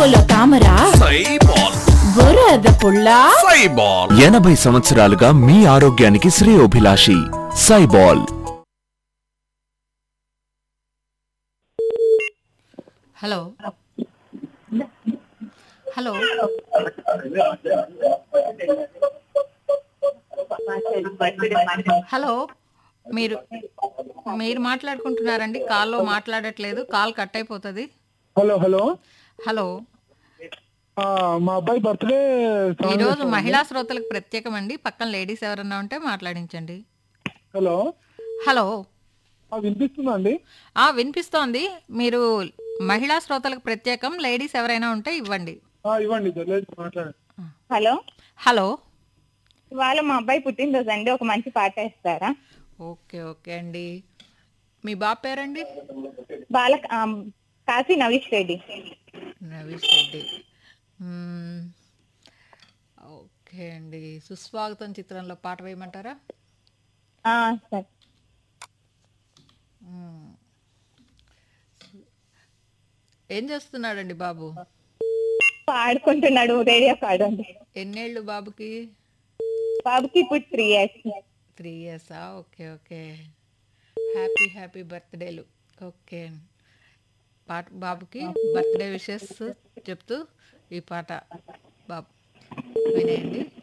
బురద తామర సైబాల్ బురద పుల్ల సైబాల్ ఎనభై సంవత్సరాలుగా మీ ఆరోగ్యానికి శ్రేయోభిలాషి సైబాల్ హలో హలో హలో మీరు మీరు మాట్లాడుకుంటున్నారండి కాల్లో మాట్లాడట్లేదు కాల్ కట్ అయిపోతుంది హలో హలో హలో ఆ, మా అబ్బాయి బర్త్డే ఈరోజు మహిళా శ్రోతలకు ప్రత్యేకం అండి పక్కన లేడీస్ ఎవరన్నా ఉంటే మాట్లాడించండి హలో హలో ఆ, వినిపిస్తుందా అండి ఆ వినిపిస్తోంది మీరు మహిళా శ్రోతలకు ప్రత్యేకం లేడీస్ ఎవరైనా ఉంటే ఇవ్వండి ఆ, ఇవ్వండి ఇద్దరు లేదు మాట్లాడండి హలో హలో ఇవాళ మా అబ్బాయి పుట్టినరోజు అండి ఒక మంచి పాట ఇస్తారా ఓకే ఓకే అండి మీ బాబు పేరండి బాల ఆ, కాశీ నవీష్ రెడ్డి నవీష్ రెడ్డి మ్మ్. ఓకే అండి సుస్వాగతం చిత్రంలో పాట వేయమంటారా ఆ, సరే ఏం చేస్తున్నాడండి బాబు పాడుకుంటున్నాడు రేడియో పాడండి ఎన్నేళ్ళు బాబుకి బాబుకి ఇప్పుడు త్రీ ఇయర్స్ త్రీ ఇయర్సా ఓకే ఓకే హ్యాపీ హ్యాపీ బర్త్డేలు ఓకే పాట బాబుకి బర్త్డే విషెస్ చెప్తూ ఈ పాట బాబు వినేయండి